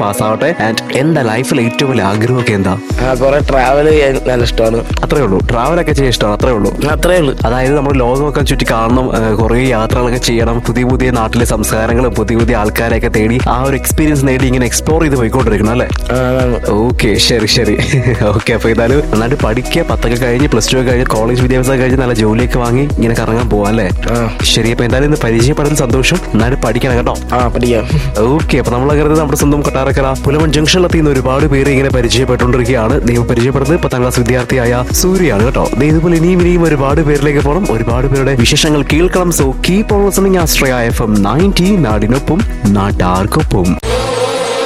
പാസ്സാവട്ടെ and എന്താ ലൈഫിൽ ഏറ്റവും വലിയ ആഗ്രഹമൊക്കെ എന്താ ആ കുറെ ട്രാവൽ ചെയ്യാൻ നല്ല ഇഷ്ടമാണ് അത്രേ ഉള്ളൂ ട്രാവലൊക്കെ ചെയ്യാൻ ഇഷ്ടമാണ് അത്രേ ഉള്ളൂ അത്രേ ഉള്ളൂ അതായത് നമ്മൾ ലോകമൊക്കെ ചുറ്റി കാണണം ഏഹ് കുറേ യാത്രകളൊക്കെ ചെയ്യണം പുതിയ പുതിയ നാട്ടിലെ സംസ്കാരങ്ങളും പുതിയ പുതിയ ആൾക്കാരെയൊക്കെ തേടി ആ ഒരു എക്സ്പീരിയൻസ് നേടി ഇങ്ങനെ എക്സ്പ്ലോർ ചെയ്ത് പോയിക്കൊണ്ടിരിക്കണം അല്ലേ ആ, അതാണ്. ഓക്കെ ശരി ശരി ഓക്കെ അപ്പൊ ഏതായാലും നന്നായിട്ട് പഠിക്കുക പത്തൊക്കെ കഴിഞ്ഞ് പ്ലസ് ടു ഒക്കെ കഴിഞ്ഞ് കോളേജ് വിദ്യാഭ്യാസം കഴിഞ്ഞ് നല്ല ജോലിയൊക്കെ വാങ്ങി ഇങ്ങനെ കറങ്ങാൻ പോവാം അല്ലേ ആ. ശരി അപ്പൊ എന്തായാലും ഇന്ന് പരിചയപ്പെടുന്ന സന്തോഷം നന്നായിട്ട് പഠിക്കണം കേട്ടോ ആ പഠിക്കാം ഓക്കെ അപ്പൊ നമ്മൾ കരുത് നമ്മുടെ സ്വന്തം കൊട്ടാരക്കര പുലമൺ ജംഗ്ഷനിലെത്തി ഇന്ന് ഒരുപാട് പേര് ഇങ്ങനെ പരിചയപ്പെട്ടുകൊണ്ടിരിക്കുകയാണ് ദൈവം പരിചയപ്പെടുന്നത് പത്താം ക്ലാസ് വിദ്യാർത്ഥിയായ സൂര്യയാണ് കേട്ടോ ദേ ഇതുപോലെ ഇനിയും ഇനിയും ഒരുപാട് പേരിലേക്ക് പോകണം ഒരുപാട് പേരുടെ വിശേഷങ്ങൾ കേൾക്കണം so keep on listening Ashraya F M ninety നാടിനൊപ്പം നാട്ടാർക്കൊപ്പം